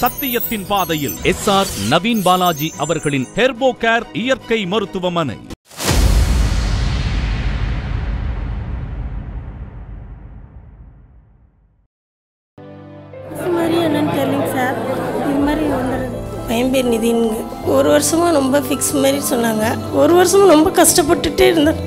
சத்தியத்தின் பாதையில் S R Naveen Balaji அவர்களின் ஹெர்போ கேர் இயற்கை மருத்துவமனை இது மாதிரி என்னன்னு தெரியலைங்க சார் இது மாதிரி வந்துடுது பையன் பேர் நிதினுங்க ஒரு வருஷமா ரொம்ப ஃபிக்ஸ் மாதிரி சொன்னாங்க ஒரு வருஷமா ரொம்ப கஷ்டப்பட்டுட்டே இருந்தேன்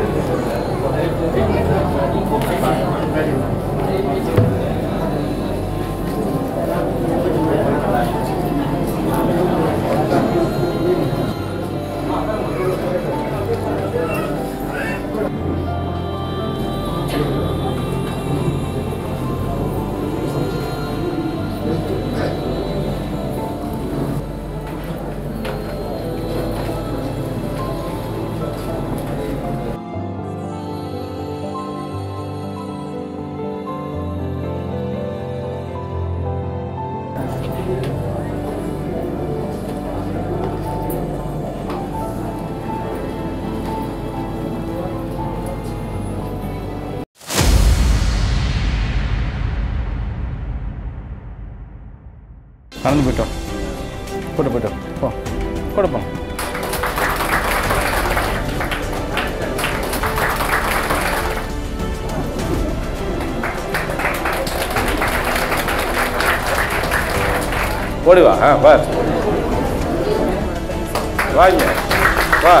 நடந்து போயிட்டோம் போட்டு போயிட்டோம் போ கூட போங்க ஓடி வா ஆ வா வாங்க வா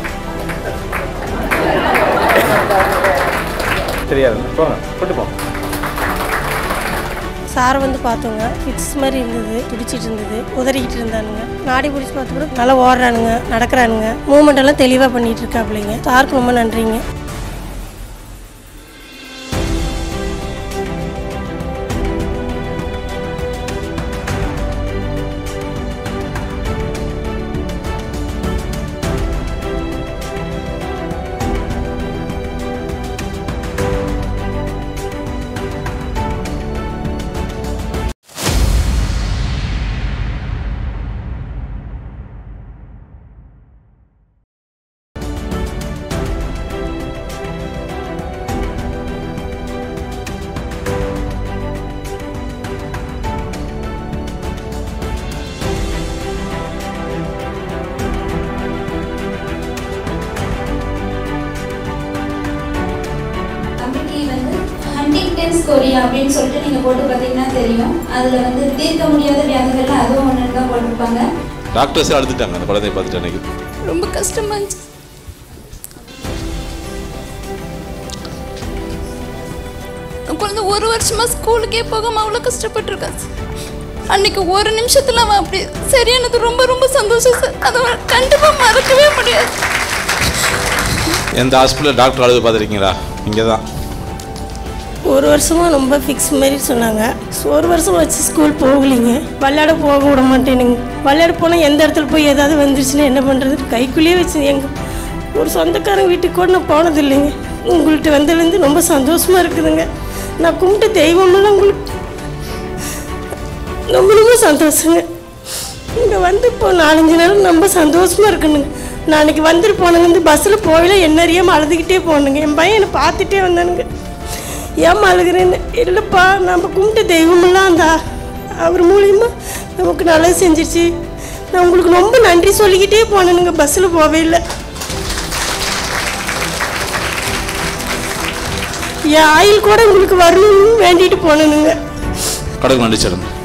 தெரியாது போங்க கூட்டு போங்க சாரை வந்து பார்த்தோங்க ஃபிக்ஸ் மாதிரி இருந்தது துடிச்சிட்டு இருந்தது உதறிக்கிட்டு இருந்தானுங்க நாடி பிடிச்சி பார்த்து கூட நல்லா ஓடுறானுங்க நடக்கிறானுங்க மூமெண்ட் எல்லாம் தெளிவாக பண்ணிட்டு இருக்காப்புலைங்க சாருக்கு ரொம்ப நன்றிங்க தம்பிக்கு வந்து ஹண்டிங்டன்ஸ் கொரியா அப்படின்னு சொல்லிட்டு நீங்கள் போட்டு பார்த்தீங்கன்னா தெரியும் அதில் வந்து தீர்க்க முடியாத வியாதிகள்லாம் அதுவும் ஒன்று தான் போட்டிருப்பாங்க டாக்டர்ஸே அழுதுட்டாங்க அந்த குழந்தைய பார்த்துட்டு அன்னைக்கு ரொம்ப கஷ்டமா இருந்துச்சு குழந்தை ஒரு வருஷமா ஸ்கூலுக்கே போகாம அவ்வளோ கஷ்டப்பட்டிருக்கா சார். அன்னைக்கு ஒரு நிமிஷத்துல அவன் அப்படி சரியானது ரொம்ப ரொம்ப சந்தோஷம் சார் அதை அவன் கண்டிப்பா மறக்கவே முடியாது எந்த ஹாஸ்பிட்டலில் டாக்டர் அழுது பார்த்துருக்கீங்களா இங்கே தான் ஒரு வருஷமா ரொம்ப ஃபிக்ஸ் மாதிரி சொன்னாங்க ஒரு வருஷம் வச்சு ஸ்கூல் போகலிங்க விளையாட போக விட மாட்டேனுங்க விளையாட போனால் எந்த இடத்துல போய் ஏதாவது வந்துருச்சுன்னா என்ன பண்ணுறது கைக்குள்ளேயே வச்சு எங்க ஒரு சொந்தக்காரங்க வீட்டுக்கு கூட நான் போனது இல்லைங்க உங்கள்கிட்ட வந்ததுலேருந்து ரொம்ப சந்தோஷமா இருக்குதுங்க நான் கும்பிட்ட தெய்வமெல்லாம் உங்களுக்கு ரொம்ப ரொம்ப சந்தோஷங்க இங்கே வந்து இப்போ நாலஞ்சு நாள் ரொம்ப சந்தோஷமா இருக்கணுங்க நான் அன்னைக்கு வந்துட்டு போனங்க வந்து பஸ்ஸில் போகல என்ன அறியாமல் அழுதுகிட்டே போனேங்க என் பையன் என்னை பார்த்துட்டே வந்தானுங்க ஏம்மா அழுகிறேன்னு இல்லைப்பா நம்ம கும்பிட்ட தெய்வமெல்லாம் அந்த அவர் மூலியமா நமக்கு நல்லது செஞ்சிருச்சு நான் உங்களுக்கு ரொம்ப நன்றி சொல்லிக்கிட்டே போனேனுங்க பஸ்ஸில் போவே இல்லை என் ஆயில் கூட உங்களுக்கு வரணும்னு வேண்டிட்டு போனேனுங்க கடவுள் நன்றி சொல்லுங்க